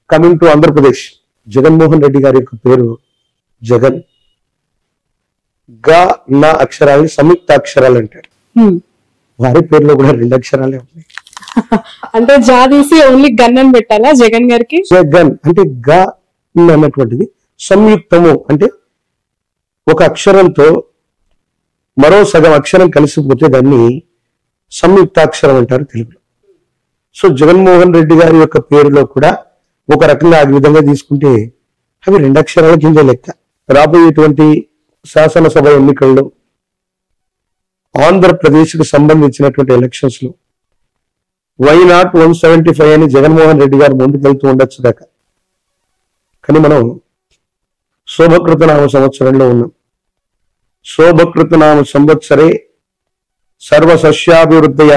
Coming to Andhra Pradesh Jaganmohan Reddy గారి యొక్క పేరు జగన్ గా నా అక్షరాలని సంయుక్త అక్షరాలు అంటారు హ్మ్. వారి పేరులో కూడా రెండు అక్షరాలే ఉన్నాయి అంటే జా తీసి ఓన్లీ గన్ అని పెట్టాలా జగన్ గారికి జగన్ అంటే గా అన్నటువంటిది సంయుక్తము అంటే ఒక అక్షరంతో మరో సగం అక్షరం కలిసిపోతే దాన్ని సంయుక్తాక్షరం అంటారు తెలుగులో సో జగన్మోహన్ రెడ్డి గారి యొక్క పేరులో కూడా ఒక రకంగా ఆ విధంగా తీసుకుంటే అవి రెండు అక్షరాల కింద లెక్క రాబోయేటువంటి శాసనసభ ఎన్నికల్లో ఆంధ్రప్రదేశ్ కు సంబంధించినటువంటి ఎలక్షన్స్ లో why not one seventy five అని జగన్మోహన్ రెడ్డి గారు ముందుకు వెళ్తూ ఉండొచ్చు దాకా కానీ మనం శోభకృతనామ సంవత్సరంలో ఉన్నాం శోభకృతనామ సంవత్సరే సర్వసస్యాభివృద్ధయ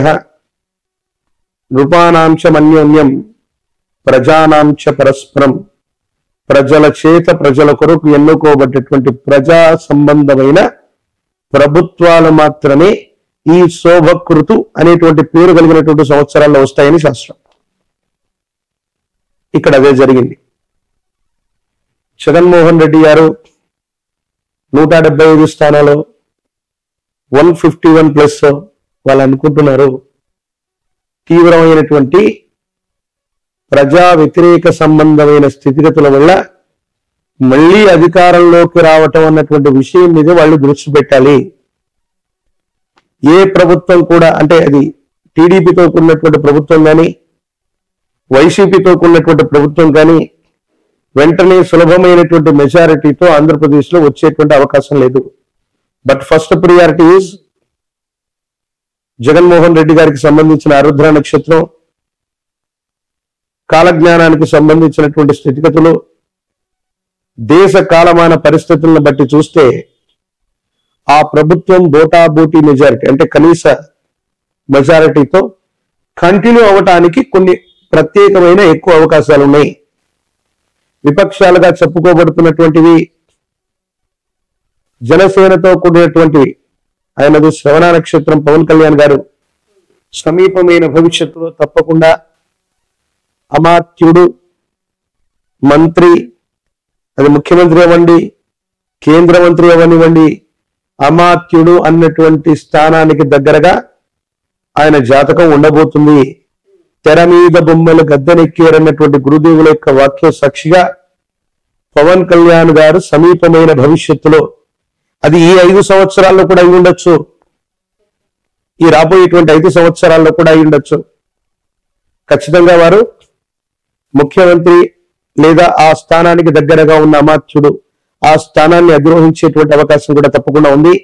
నృపానాంచ మన్యోన్యం ప్రజానాంచ పరస్పరం ప్రజల చేత ప్రజల కొరకు ఎన్నుకోబడ్డటువంటి ప్రజా సంబంధమైన ప్రభుత్వాలు మాత్రమే ఈ శోభకృతు అనేటువంటి పేరు కలిగినటువంటి సంవత్సరాల్లో వస్తాయని శాస్త్రం ఇక్కడ అదే జరిగింది జగన్మోహన్ రెడ్డి గారు నూట డెబ్బై ఐదు స్థానాలు వన్ ఫిఫ్టీ వన్ ప్లస్ వాళ్ళు అనుకుంటున్నారు తీవ్రమైనటువంటి ప్రజా వ్యతిరేక సంబంధమైన స్థితిగతుల వల్ల మళ్ళీ అధికారంలోకి రావటం అన్నటువంటి విషయం మీద వాళ్ళు దృష్టి పెట్టాలి ఏ ప్రభుత్వం కూడా అంటే అది టీడీపీతో కూడినటువంటి ప్రభుత్వం కానీ వైసీపీతో కూడినటువంటి ప్రభుత్వం కానీ వెంటనే సులభమైనటువంటి మెజారిటీతో ఆంధ్రప్రదేశ్ లో వచ్చేటువంటి అవకాశం లేదు but first priority is Jaganmohan Reddy గారికి సంబంధించిన ఆరుద్ర నక్షత్రం కాలజ్ఞానానికి సంబంధించినటువంటి స్థితిగతులు దేశ కాలమాన పరిస్థితులను బట్టి చూస్తే ఆ ప్రభుత్వం బోటాబోటీ మెజారిటీ అంటే కనీస మెజారిటీతో కంటిన్యూ అవ్వటానికి కొన్ని ప్రత్యేకమైన ఎక్కువ అవకాశాలు ఉన్నాయి విపక్షాలుగా చెప్పుకోబడుతున్నటువంటివి జనసేనతో కూడినటువంటివి ఆయనది శ్రవణ నక్షత్రం పవన్ కళ్యాణ్ గారు సమీపమైన భవిష్యత్తులో తప్పకుండా అమాత్యుడు మంత్రి అది ముఖ్యమంత్రి అవ్వండి కేంద్ర మంత్రి అవ్వనివ్వండి అమాత్యుడు అన్నటువంటి స్థానానికి దగ్గరగా ఆయన జాతకం ఉండబోతుంది తెర మీద బొమ్మలు గద్దెనెక్కారన్నటువంటి గురుదేవుల యొక్క వాక్య సాక్షిగా పవన్ కళ్యాణ్ గారు సమీపమైన భవిష్యత్తులో అది ఈ ఐదు సంవత్సరాల్లో కూడా అయి ఉండొచ్చు ఈ రాబోయేటువంటి ఐదు సంవత్సరాల్లో కూడా అయి ఉండొచ్చు ఖచ్చితంగా వారు ముఖ్యమంత్రి లేదా ఆ స్థానానికి దగ్గరగా ఉన్న అమాత్యుడు ఆ స్థానాన్ని అధిరోహించేటువంటి అవకాశం కూడా తప్పకుండా ఉంది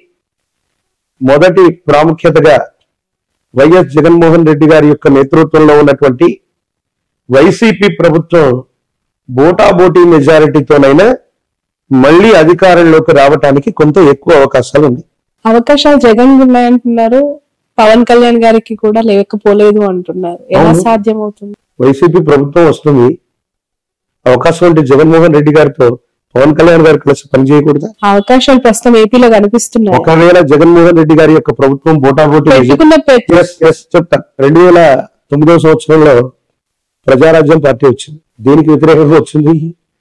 మొదటి ప్రాముఖ్యతగా వైఎస్ జగన్మోహన్ రెడ్డి గారి యొక్క నేతృత్వంలో ఉన్నటువంటి వైసీపీ ప్రభుత్వం బోటాబోటీ మెజారిటీతోనైనా మళ్ళీ అధికారంలోకి రావటానికి కొంత ఎక్కువ అవకాశాలు ఉంది అవకాశాలు జగన్ ఉన్నాయంటున్నారు పవన్ కళ్యాణ్ గారికి కూడా లేకపోలేదు అంటున్నారు ఎలా అవును. సాధ్యం అవుతుంది వైసీపీ ప్రభుత్వం వస్తుంది అవకాశం ఉంటే జగన్మోహన్ రెడ్డి గారితో పవన్ కళ్యాణ్ గారు కలిసి పనిచేయకూడదా అవకాశాలు ప్రస్తుతం ఏపీలో కనిపిస్తున్నాయి ఒకవేళ జగన్మోహన్ రెడ్డి గారి యొక్క ప్రభుత్వం బోటాబోటీ పెట్టుకున్న పెట్టు ఎస్ ఎస్ చెప్తా రెండు వేల తొమ్మిదవ సంవత్సరంలో ప్రజారాజ్యం పార్టీ వచ్చింది దీనికి వ్యతిరేకంగా వచ్చింది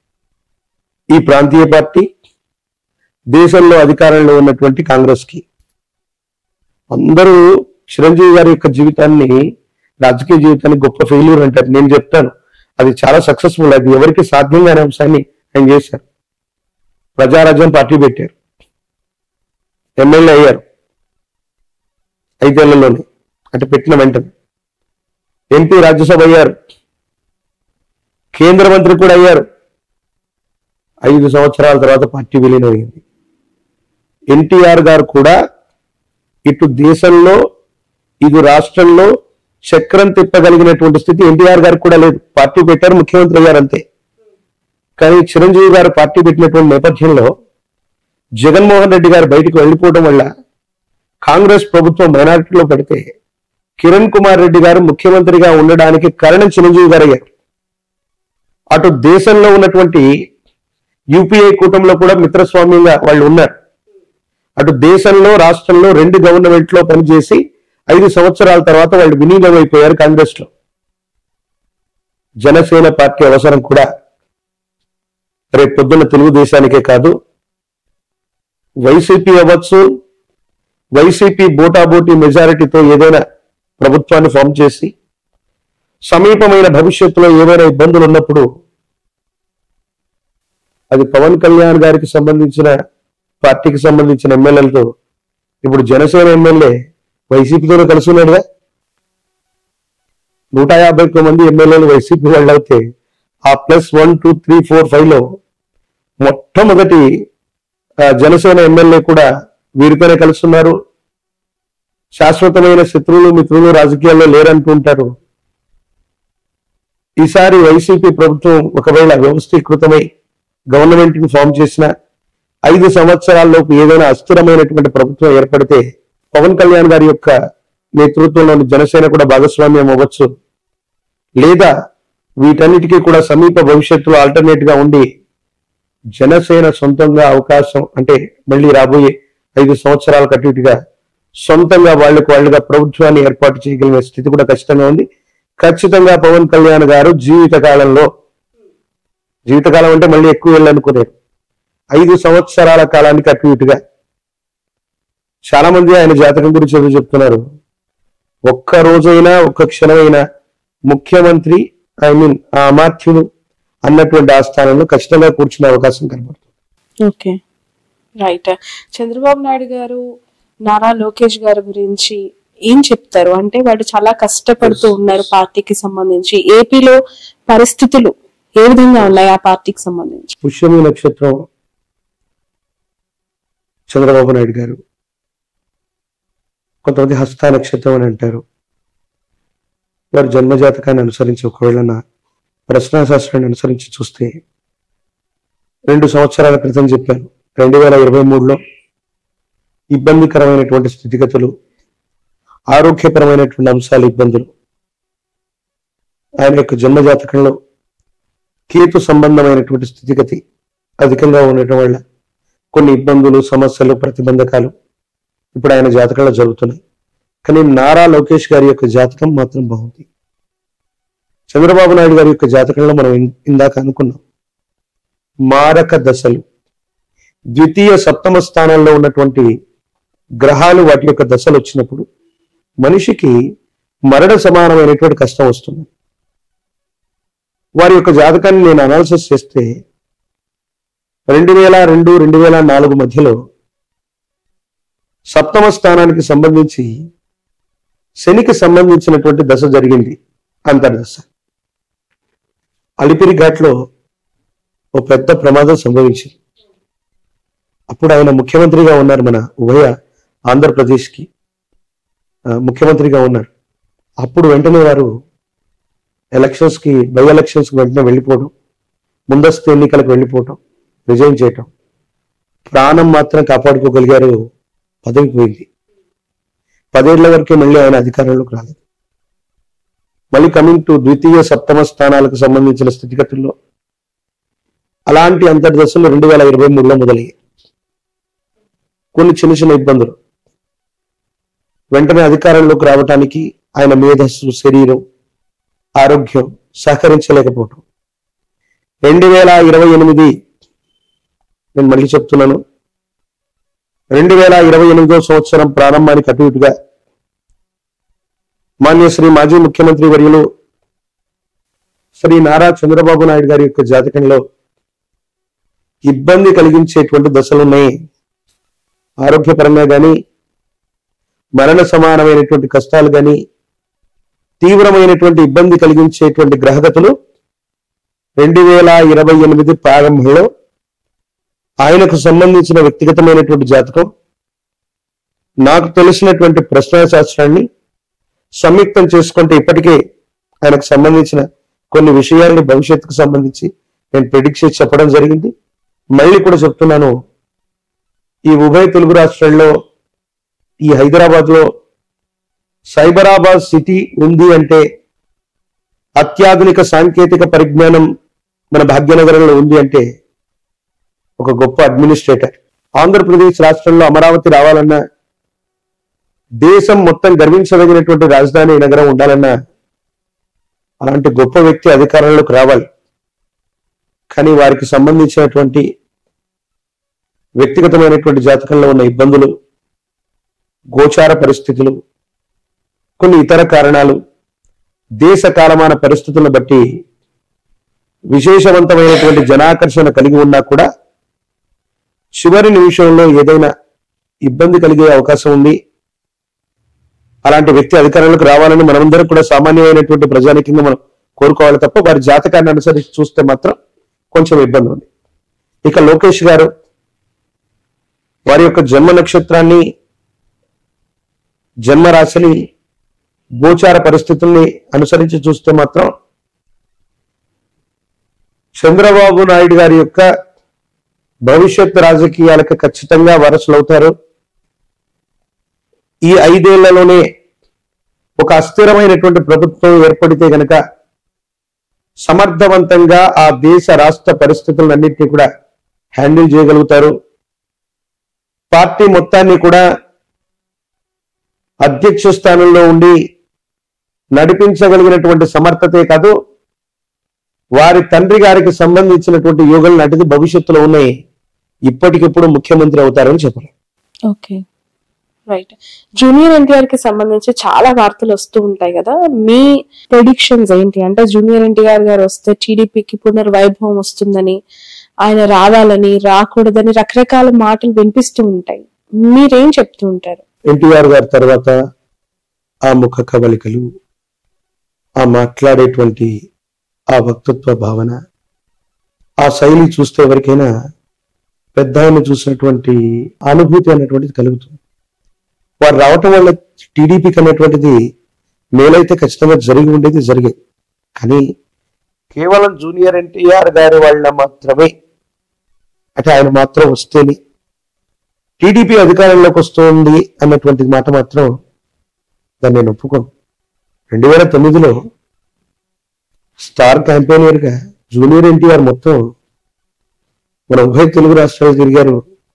ఈ ప్రాంతీయ పార్టీ దేశంలో అధికారంలో ఉన్నటువంటి కాంగ్రెస్ కి అందరూ చిరంజీవి గారి యొక్క జీవితాన్ని రాజకీయ జీవితాన్ని గొప్ప ఫెయిల్యూర్ అంటారు నేను చెప్తాను అది చాలా సక్సెస్ఫుల్ అది ఎవరికి సాధ్యం కాని అంశాన్ని ఆయన చేశారు ప్రజారాజ్యం పార్టీ పెట్టారు ఎమ్మెల్యే అయ్యారు ఐదేళ్లలోనే అంటే పెట్టిన వెంటనే ఎంపీ రాజ్యసభ అయ్యారు కేంద్ర మంత్రి కూడా అయ్యారు ఐదు సంవత్సరాల తర్వాత పార్టీ విలీనమైంది ఎన్టీఆర్ గారు కూడా ఇటు దేశంలో ఇటు రాష్ట్రంలో చక్రం తిప్పగలిగినటువంటి స్థితి ఎన్టీఆర్ గారికి కూడా లేదు పార్టీ పెట్టారు ముఖ్యమంత్రి అయ్యారు అంతే కానీ చిరంజీవి గారు పార్టీ పెట్టినటువంటి నేపథ్యంలో జగన్మోహన్ రెడ్డి గారు బయటకు వెళ్ళిపోవడం వల్ల కాంగ్రెస్ ప్రభుత్వం మైనారిటీలో పెడితే కిరణ్ కుమార్ రెడ్డి గారు ముఖ్యమంత్రిగా ఉండడానికి కారణం చిరంజీవి గారు అయ్యారు అటు దేశంలో ఉన్నటువంటి యూపీఏ కూటమిలో కూడా మిత్రస్వామ్యంగా వాళ్ళు ఉన్నారు అటు దేశంలో రాష్ట్రంలో రెండు గవర్నమెంట్ లో పనిచేసి ఐదు సంవత్సరాల తర్వాత వాళ్ళు విలీనం అయిపోయారు కాంగ్రెస్ లో జనసేన పార్టీ అవసరం కూడా రేపు పొద్దున్న తెలుగుదేశానికే కాదు వైసీపీ అవ్వచ్చు వైసీపీ బోటాబోటీ మెజారిటీతో ఏదైనా ప్రభుత్వాన్ని ఫామ్ చేసి సమీపమైన భవిష్యత్తులో ఏవైనా ఇబ్బందులు ఉన్నప్పుడు అది పవన్ కళ్యాణ్ గారికి సంబంధించిన పార్టీకి సంబంధించిన ఎమ్మెల్యేలతో ఇప్పుడు జనసేన ఎమ్మెల్యే వైసీపీతో కలిసి ఉన్నాడుగా నూట యాభై ఒక్క మంది ఎమ్మెల్యేలు వైసీపీ వాళ్ళు అయితే ఆ plus one two three four five లో మొట్టమొదటి ఆ, జనసేన ఎమ్మెల్యే కూడా వీరితోనే కలుస్తున్నారు శాశ్వతమైన శత్రువులు మిత్రులు రాజకీయాల్లో లేరంటుంటారు ఈసారి వైసీపీ ప్రభుత్వం ఒకవేళ వ్యవస్థీకృతమై గవర్నమెంట్ ని ఫామ్ చేసిన ఐదు సంవత్సరాల్లోపు ఏదైనా అస్థిరమైనటువంటి ప్రభుత్వం ఏర్పడితే పవన్ కళ్యాణ్ గారి యొక్క నేతృత్వంలోని జనసేన కూడా భాగస్వామ్యం అవ్వచ్చు లేదా వీటన్నిటికీ కూడా సమీప భవిష్యత్తులో ఆల్టర్నేట్ గా ఉండి జనసేన సొంతంగా అవకాశం అంటే మళ్ళీ రాబోయే ఐదు సంవత్సరాల అటు ఇటుగా సొంతంగా వాళ్ళకు వాళ్ళుగా ప్రభుత్వాన్ని ఏర్పాటు చేయగలిగిన స్థితి కూడా ఖచ్చితంగా ఉంది ఖచ్చితంగా పవన్ కళ్యాణ్ గారు జీవిత కాలంలో జీవితకాలం అంటే మళ్ళీ ఎక్కువ వెళ్ళనుకునేది ఐదు సంవత్సరాల కాలానికి అటు ఇటుగా చాలా మంది ఆయన జాతకం గురించి ఏదో చెప్తున్నారు ఒక్క రోజైనా ఒక్క క్షణమైనా ముఖ్యమంత్రి ఐ మీన్ ఆ అమాత్యుడు అన్నటువంటి ఆ స్థానంలో ఖచ్చితంగా కూర్చునే అవకాశం కనబడుతుంది ఓకే రైట్ చంద్రబాబు నాయుడు గారు నారా లోకేష్ గారి గురించి ఏం చెప్తారు అంటే వాళ్ళు చాలా కష్టపడుతూ ఉన్నారు పార్టీకి సంబంధించి ఏపీలో పరిస్థితులు ఏ విధంగా ఉన్నాయి ఆ పార్టీకి సంబంధించి పుష్యమి నక్షత్రం చంద్రబాబు నాయుడు గారు కొంతమంది హస్త నక్షత్రం అని అంటారు వారి జన్మజాతకాన్ని అనుసరించి ఒకవేళ నా ప్రశ్నాశాస్త్రాన్ని అనుసరించి చూస్తే రెండు సంవత్సరాల క్రితం చెప్పాను రెండు వేల ఇరవై మూడులో ఇబ్బందికరమైనటువంటి స్థితిగతులు ఆరోగ్యపరమైనటువంటి అంశాలు ఇబ్బందులు ఆయన యొక్క జన్మజాతకంలో కేతు సంబంధమైనటువంటి స్థితిగతి అధికంగా ఉండటం వల్ల కొన్ని ఇబ్బందులు సమస్యలు ప్రతిబంధకాలు ఇప్పుడు ఆయన జాతకంలో జరుగుతున్నాయి కానీ నారా లోకేష్ గారి యొక్క జాతకం మాత్రం బాగుంది చంద్రబాబు నాయుడు గారి యొక్క జాతకంలో మనం ఇన్- ఇందాక అనుకున్నాం మారక దశలు ద్వితీయ సప్తమ స్థానంలో ఉన్నటువంటి గ్రహాలు వాటి యొక్క దశలు వచ్చినప్పుడు మనిషికి మరణ సమానమైనటువంటి కష్టం వస్తుంది వారి యొక్క జాతకాన్ని నేను అనాలిసిస్ చేస్తే రెండు వేల రెండు రెండు వేల నాలుగు మధ్యలో సప్తమ స్థానానికి సంబంధించి శనికి సంబంధించినటువంటి దశ జరిగింది అంతర్దశ అలిపిరి ఘాట్లో ఓ పెద్ద ప్రమాదం సంభవించింది అప్పుడు ఆయన ముఖ్యమంత్రిగా ఉన్నారు మన ఉభయ ఆంధ్రప్రదేశ్కి ఆ, ముఖ్యమంత్రిగా ఉన్నారు అప్పుడు వెంటనే వారు ఎలక్షన్స్ కి బై ఎలక్షన్స్ కి వెంటనే వెళ్ళిపోవడం ముందస్తు ఎన్నికలకు వెళ్ళిపోవడం రిజైన్ చేయటం ప్రాణం మాత్రం కాపాడుకోగలిగారు పదవి పోయింది పదేళ్ల వరకే మళ్ళీ ఆయన అధికారంలోకి రాలేదు మళ్ళీ కమింగ్ టు ద్వితీయ సప్తమ స్థానాలకు సంబంధించిన స్థితిగతుల్లో అలాంటి అంతర్దశలు రెండు వేల ఇరవై మూడులో మొదలయ్యాయి కొన్ని చిన్న చిన్న ఇబ్బందులు వెంటనే అధికారంలోకి రావటానికి ఆయన మేధస్సు శరీరం ఆరోగ్యం సహకరించలేకపోవటం రెండు వేల ఇరవై ఎనిమిది నేను మళ్ళీ చెప్తున్నాను రెండు వేల ఇరవై ఎనిమిదో సంవత్సరం ప్రారంభానికి అటు ఇటుగా మాన్య శ్రీ మాజీ ముఖ్యమంత్రి వర్యులు శ్రీ నారా చంద్రబాబు నాయుడు గారి యొక్క జాతకంలో ఇబ్బంది కలిగించేటువంటి దశలు ఉన్నాయి ఆరోగ్యపరంగా కానీ మరణ సమానమైనటువంటి కష్టాలు కానీ తీవ్రమైనటువంటి ఇబ్బంది కలిగించేటువంటి గ్రహగతులు రెండు వేల ఇరవై ఎనిమిది ప్రారంభంలో ఆయనకు సంబంధించిన వ్యక్తిగతమైనటువంటి జాతకం నాకు తెలిసినటువంటి ప్రశ్నాశాస్త్రాన్ని సంయుక్తం చేసుకుంటే ఇప్పటికే ఆయనకు సంబంధించిన కొన్ని విషయాల్ని భవిష్యత్తుకు సంబంధించి నేను ప్రిడిక్ట్ చేసి చెప్పడం జరిగింది మళ్ళీ కూడా చెప్తున్నాను ఈ ఉభయ తెలుగు రాష్ట్రాల్లో ఈ హైదరాబాద్ లో సైబరాబాద్ సిటీ ఉంది అంటే అత్యాధునిక సాంకేతిక పరిజ్ఞానం మన భాగ్యనగరంలో ఉంది అంటే ఒక గొప్ప అడ్మినిస్ట్రేటర్ ఆంధ్రప్రదేశ్ రాష్ట్రంలో అమరావతి రావాలన్నా దేశం మొత్తం గర్వించదగినటువంటి రాజధాని నగరం ఉండాలన్నా అలాంటి గొప్ప వ్యక్తి అధికారంలోకి రావాలి కానీ వారికి సంబంధించినటువంటి వ్యక్తిగతమైనటువంటి జాతకంలో ఉన్న ఇబ్బందులు గోచార పరిస్థితులు కొన్ని ఇతర కారణాలు దేశ కాలమాన పరిస్థితులను బట్టి విశేషవంతమైనటువంటి జనాకర్షణ కలిగి ఉన్నా కూడా చివరి నిమిషంలో ఏదైనా ఇబ్బంది కలిగే అవకాశం ఉంది అలాంటి వ్యక్తి అధికారంలోకి రావాలని మనమందరం కూడా సామాన్యమైనటువంటి ప్రజానికంగా మనం కోరుకోవాలి తప్ప వారి జాతకాన్ని అనుసరించి చూస్తే మాత్రం కొంచెం ఇబ్బంది ఉంది ఇక లోకేష్ గారు వారి యొక్క జన్మ నక్షత్రాన్ని జన్మ రాశిని గోచార పరిస్థితుల్ని అనుసరించి చూస్తే మాత్రం చంద్రబాబు నాయుడు గారి యొక్క భవిష్యత్ రాజకీయాలకు ఖచ్చితంగా వారసులవుతారు ఈ ఐదేళ్లలోనే ఒక అస్థిరమైనటువంటి ప్రభుత్వం ఏర్పడితే గనక సమర్థవంతంగా ఆ దేశ రాష్ట్ర పరిస్థితులన్నింటినీ కూడా హ్యాండిల్ చేయగలుగుతారు పార్టీ మొత్తాన్ని కూడా అధ్యక్ష స్థానంలో ఉండి నడిపించగలిగినటువంటి సమర్థతే కాదు వారి తండ్రి గారికి సంబంధించినటువంటి యోగలు నాటిది భవిష్యత్తులో ఉన్నాయి ఇప్పటికిప్పుడు ముఖ్యమంత్రి అవుతారని చెప్పారు ఓకే రైట్ జూనియర్ ఎన్టీఆర్ కి సంబంధించి చాలా వార్తలు వస్తూ ఉంటాయి కదా మీ ప్రెడిక్షన్స్ ఏంటి అంటే జూనియర్ ఎన్టీఆర్ గారు వస్తే టీడీపీకి పునర్వైభవం వస్తుందని ఆయన రావాలని రాకూడదని రకరకాల మాటలు వినిపిస్తూ ఉంటాయి మీరేం చెప్తూ ఉంటారు ఎన్టీఆర్ గారి తర్వాత ఆ ముఖ కవలికలు ఆ మాట్లాడేటువంటి ఆ వక్తృత్వ భావన ఆ శైలి చూస్తే ఎవరికైనా పెద్ద ఆయన చూసినటువంటి అనుభూతి అనేటువంటిది కలుగుతుంది వారు రావటం వల్ల టీడీపీకి అనేటువంటిది మేలైతే ఖచ్చితంగా జరిగి ఉండేది జరిగేది కానీ కేవలం జూనియర్ ఎన్టీఆర్ గారి వాళ్ళ మాత్రమే అంటే ఆయన మాత్రం వస్తేనే టీడీపీ అధికారంలోకి వస్తుంది అన్నటువంటి మాట మాత్రం దాన్ని నేను ఒప్పుకోను రెండు వేల తొమ్మిదిలో స్టార్ క్యాంపెయినర్ గా జూనియర్ ఎన్టీఆర్ మొత్తం మన ఉభయ తెలుగు రాష్ట్రాలు తిరిగారు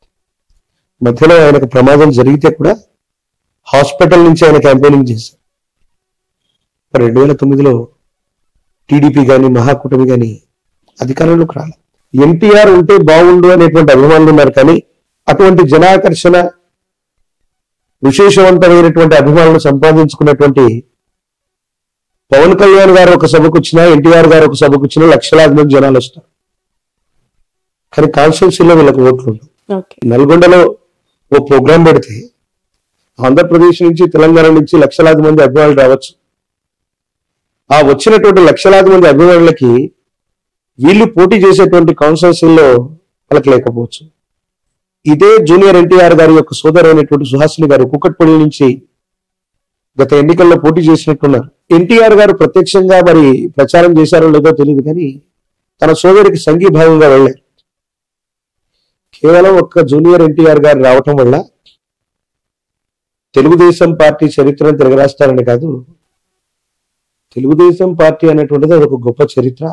మధ్యలో ఆయనకు ప్రమాదం జరిగితే కూడా హాస్పిటల్ నుంచి ఆయన క్యాంపెయినింగ్ చేశారు మరి రెండు వేల తొమ్మిదిలో టీడీపీ కానీ మహాకూటమి కానీ అధికారంలోకి రాలి ఎన్టీఆర్ ఉంటే బాగుండు అనేటువంటి అభిమానులు ఉన్నారు కానీ అటువంటి జనాకర్షణ విశేషవంతమైనటువంటి అభిమానులు సంపాదించుకున్నటువంటి పవన్ కళ్యాణ్ గారు ఒక సభకు వచ్చినా ఎన్టీఆర్ గారు ఒక సభకు వచ్చినా లక్షలాది మంది జనాలు వస్తారు కానీ కాన్స్టిట్యూన్సీలో వీళ్ళకి ఓట్లు ఉండవు ఓకే నల్గొండలో ఓ ప్రోగ్రాం పెడితే ఆంధ్రప్రదేశ్ నుంచి తెలంగాణ నుంచి లక్షలాది మంది అభిమానులు రావచ్చు ఆ వచ్చినటువంటి లక్షలాది మంది అభిమానులకి వీళ్ళు పోటీ చేసేటువంటి కాన్స్టిట్యూన్సీల్లో వాళ్ళకి లేకపోవచ్చు ఇదే జూనియర్ ఎన్టీఆర్ గారి యొక్క సోదరైనటువంటి సుహాసిని గారు కుక్కట్పల్లి నుంచి గత ఎన్నికల్లో పోటీ చేసినట్టున్నారు ఎన్టీఆర్ గారు ప్రత్యక్షంగా మరి ప్రచారం చేశారో లేదో తెలియదు కానీ తన సోదరికి సంఘీభావంగా వెళ్ళారు కేవలం ఒక్క జూనియర్ ఎన్టీఆర్ గారు రావటం వల్ల తెలుగుదేశం పార్టీ చరిత్రను తిరగరాస్తారని కాదు తెలుగుదేశం పార్టీ అనేటువంటిది అది ఒక గొప్ప చరిత్ర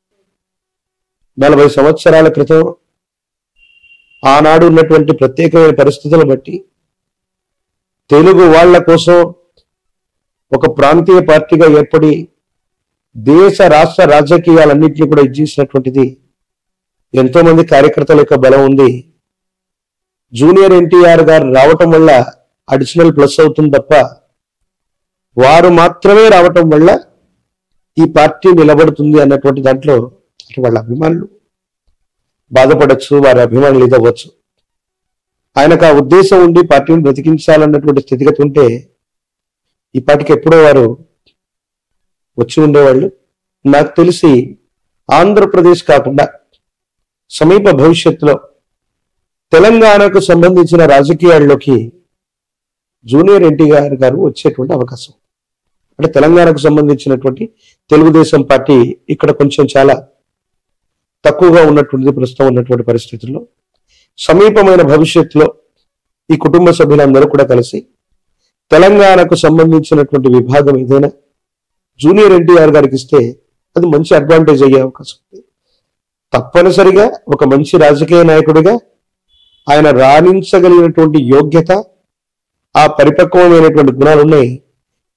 నలభై సంవత్సరాల క్రితం ఆనాడు ఉన్నటువంటి ప్రత్యేకమైన పరిస్థితులను బట్టి తెలుగు వాళ్ళ కోసం ఒక ప్రాంతీయ పార్టీగా ఏర్పడి దేశ రాష్ట్ర రాజకీయాలన్నింటినీ కూడా ఇచ్చేసినటువంటిది ఎంతో మంది కార్యకర్తల యొక్క బలం ఉంది జూనియర్ ఎన్టీఆర్ గారు రావటం వల్ల అడిషనల్ ప్లస్ అవుతుంది తప్ప వారు మాత్రమే రావటం వల్ల ఈ పార్టీ నిలబడుతుంది అన్నటువంటి దాంట్లో అంటే వాళ్ళ అభిమానులు బాధపడచ్చు వారి అభిమానులు ఇదవ్వచ్చు ఆయనకు ఆ ఉద్దేశం ఉండి పార్టీని బ్రతికించాలన్నటువంటి స్థితిగతి ఉంటే ఈ పార్టీకి ఎప్పుడో వారు వచ్చి ఉండేవాళ్ళు నాకు తెలిసి ఆంధ్రప్రదేశ్ కాకుండా సమీప భవిష్యత్తులో తెలంగాణకు సంబంధించిన రాజకీయాల్లోకి జూనియర్ ఎన్టీఆర్ గారు వచ్చేటువంటి అవకాశం అంటే తెలంగాణకు సంబంధించినటువంటి తెలుగుదేశం పార్టీ ఇక్కడ కొంచెం చాలా తక్కువగా ఉన్నటువంటిది ప్రస్తుతం ఉన్నటువంటి పరిస్థితుల్లో సమీపమైన భవిష్యత్తులో ఈ కుటుంబ సభ్యులందరూ కూడా కలిసి తెలంగాణకు సంబంధించినటువంటి విభాగం ఏదైనా జూనియర్ ఎన్టీఆర్ గారికి ఇస్తే అది మంచి అడ్వాంటేజ్ అయ్యే అవకాశం ఉంది తప్పనిసరిగా ఒక మంచి రాజకీయ నాయకుడిగా ఆయన రాణించగలిగినటువంటి యోగ్యత ఆ పరిపక్వమైనటువంటి గుణాలు ఉన్నాయి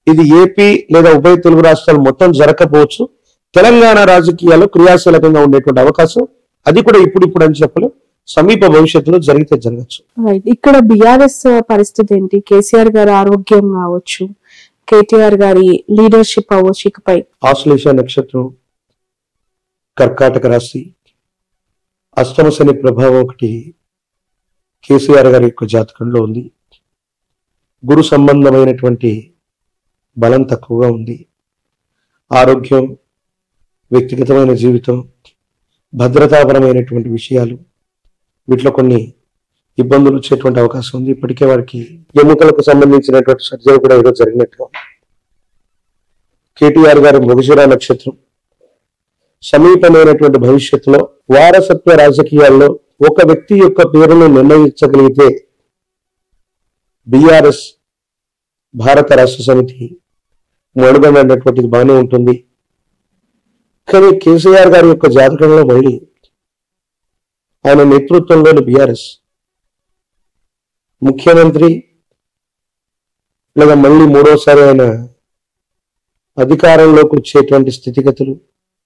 ఇది ఏపీ లేదా ఉభయ తెలుగు రాష్ట్రాలు మొత్తం జరగకపోవచ్చు తెలంగాణ రాజకీయాల్లో క్రియాశీలకంగా ఉండేటువంటి అవకాశం అది కూడా ఇప్పుడు ఇప్పుడు అని చెప్పలేం సమీప భవిష్యత్తులో జరిగితే జరగచ్చు రైట్ ఇక్కడ బిఆర్ఎస్ పరిస్థితి ఏంటి కేసీఆర్ గారి ఆరోగ్యం కావచ్చు కేటీఆర్ గారి లీడర్షిప్ అవ్వచ్చు ఇకపై ఆశ్లేష నక్షత్రం కర్కాటక రాశి అష్టమ శని ప్రభావం ఒకటి కేసీఆర్ గారి యొక్క జాతకంలో ఉంది గురు సంబంధమైనటువంటి బలం తక్కువగా ఉంది ఆరోగ్యం వ్యక్తిగతమైన జీవితం భద్రతాపరమైనటువంటి విషయాలు వీటిలో కొన్ని ఇబ్బందులు వచ్చేటువంటి అవకాశం ఉంది ఇప్పటికే వారికి ఎముకలకు సంబంధించినటువంటి సర్జరీ కూడా ఏదో జరిగినట్టుగా ఉంది. కేటీఆర్ గారు మృగశిర నక్షత్రం సమీపమైనటువంటి భవిష్యత్తులో వారసత్వ రాజకీయాల్లో ఒక వ్యక్తి యొక్క పేరును నిర్ణయించగలిగితే బిఆర్ఎస్ భారత రాష్ట్ర సమితి మనుగడ అన్నటువంటిది బాగానే ఉంటుంది కానీ కేసీఆర్ గారి యొక్క జాతకంలో మళ్ళీ ఆయన నేతృత్వంలోని బిఆర్ఎస్ ముఖ్యమంత్రి లేదా మళ్ళీ మూడోసారి ఆయన అధికారంలోకి వచ్చేటువంటి స్థితిగతులు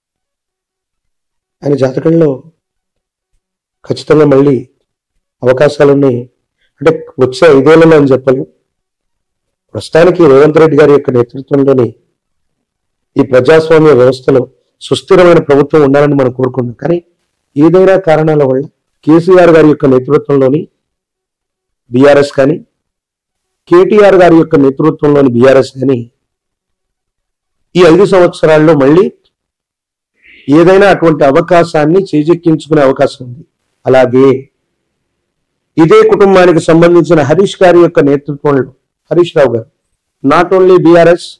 ఆయన జాతకంలో ఖచ్చితంగా మళ్ళీ అవకాశాలు ఉన్నాయి అంటే వచ్చే ఐదేళ్లలో అని చెప్పలేం ప్రస్తుతానికి రేవంత్ రెడ్డి గారి యొక్క నేతృత్వంలోని ఈ ప్రజాస్వామ్య వ్యవస్థలో సుస్థిరమైన ప్రభుత్వం ఉండాలని మనం కోరుకుంటాం కానీ ఏదైనా కారణాల వల్ల కేసీఆర్ గారి యొక్క నేతృత్వంలోని బీఆర్ఎస్ కానీ కేటీఆర్ గారి యొక్క నేతృత్వంలోని బీఆర్ఎస్ కానీ ఈ ఐదు సంవత్సరాల్లో మళ్ళీ ఏదైనా అటువంటి అవకాశాన్ని చేజెక్కించుకునే అవకాశం ఉంది అలాగే ఇదే కుటుంబానికి సంబంధించిన హరీష్ గారి యొక్క నేతృత్వంలో హరీష్ రావు గారు నాట్ ఓన్లీ బీఆర్ఎస్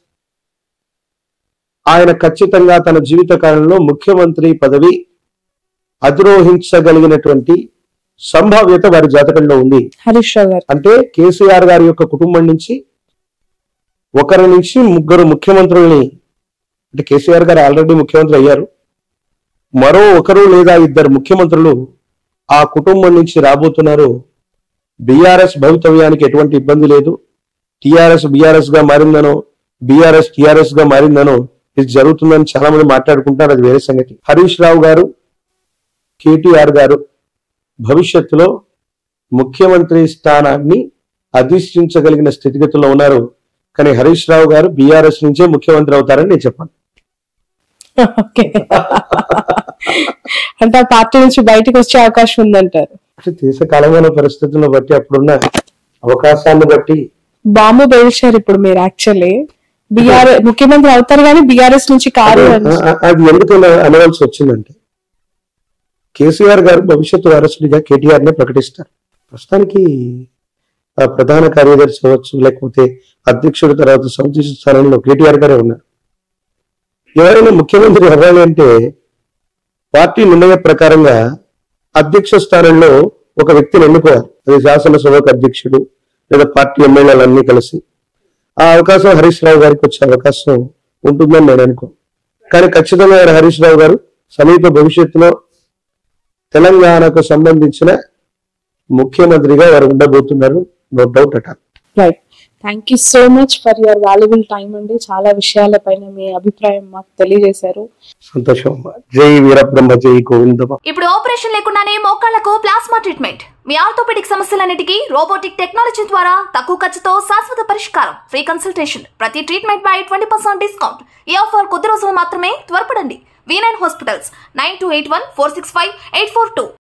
ఆయన ఖచ్చితంగా తన జీవిత కాలంలో ముఖ్యమంత్రి పదవి అధిరోహించగలిగినటువంటి సంభావ్యత వారి జాతకంలో ఉంది హరీష్ రావు గారు అంటే కేసీఆర్ గారి యొక్క కుటుంబం నుంచి ఒకరి నుంచి ముగ్గురు ముఖ్యమంత్రుల్ని అంటే కేసీఆర్ గారు ఆల్రెడీ ముఖ్యమంత్రి అయ్యారు మరో ఒకరు లేదా ఇద్దరు ముఖ్యమంత్రులు ఆ కుటుంబం నుంచి రాబోతున్నారు బీఆర్ఎస్ భవితవ్యానికి ఎటువంటి ఇబ్బంది లేదు టిఆర్ఎస్ బీఆర్ఎస్ గా మారిందనో బీఆర్ఎస్ టిఆర్ఎస్ గా మారిందనో ఇది జరుగుతుందని చాలా మంది మాట్లాడుకుంటారు అది వేరే సంగతి హరీష్ రావు గారు కేటీఆర్ గారు భవిష్యత్తులో ముఖ్యమంత్రి స్థానాన్ని అధిష్ఠించగలిగిన స్థితిగతుల్లో ఉన్నారు కానీ హరీష్ రావు గారు బీఆర్ఎస్ నుంచే ముఖ్యమంత్రి అవుతారని నేను చెప్పాను ఓకే అంటే ఆ పార్టీ నుంచి బయటకు వచ్చే అవకాశం ఉందంటారు అంటే దేశ కాలమైన పరిస్థితులను బట్టి అప్పుడున్న అవకాశాన్ని బట్టి బాంబు పేల్చారు ఇప్పుడు మీరు యాక్చువల్లీ బీఆర్ ముఖ్యమంత్రి అవుతారు కానీ బీఆర్ఎస్ నుంచి కారు అని ఆ- ఆ- అది ఎందుకు అన- అనవలసి వచ్చిందంటే కేసీఆర్ గారు భవిష్యత్తు వారసుడిగా కేటీఆర్ నే ప్రకటిస్తారు ప్రస్తుతానికి ఆ ప్రధాన కార్యదర్శి అవ్వచ్చు లేకపోతే అధ్యక్షుడి తర్వాత సమితి స్థానంలో కేటీఆర్ గారే ఉన్నారు ఎవరైనా ముఖ్యమంత్రి అవ్వాలి అంటే పార్టీ నిర్ణయ ప్రకారంగా అధ్యక్ష స్థానంలో ఒక వ్యక్తిని ఎన్నుకోవాలి అది శాసనసభకు అధ్యక్షుడు లేదా పార్టీ ఎమ్మెల్యేలు అన్ని కలిసి ఆ అవకాశం హరీష్ రావు గారికి వచ్చే అవకాశం ఉంటుందని నేను అనుకో కానీ ఖచ్చితంగా ఆయన హరీష్ రావు గారు సమీప భవిష్యత్తులో తెలంగాణకు సంబంధించిన ముఖ్యమంత్రిగా వారు ఉండబోతున్నారు నో డౌట్ అట right thank you so much for your valuable time అండి చాలా విషయాలపైన మీ అభిప్రాయం మాకు తెలియజేశారు సంతోషం అమ్మా. జై వీరబ్రహ్మ జై గోవిందమ్మ ఇప్పుడు ఆపరేషన్ లేకుండానే మోకాళ్లకు ప్లాస్మా ట్రీట్మెంట్ మీ ఆర్థోపెడిక్ సమస్యలన్నిటికీ రోబోటిక్ టెక్నాలజీ ద్వారా తక్కువ ఖర్చుతో శాశ్వత పరిష్కారం ఫ్రీ కన్సల్టేషన్ ప్రతి ట్రీట్మెంట్ పై ట్వంటీ పర్సెంట్ డిస్కౌంట్ ఈ ఆఫర్ కొద్ది రోజులు మాత్రమే త్వరపడండి V nine hospitals nine two eight one four six five eight four two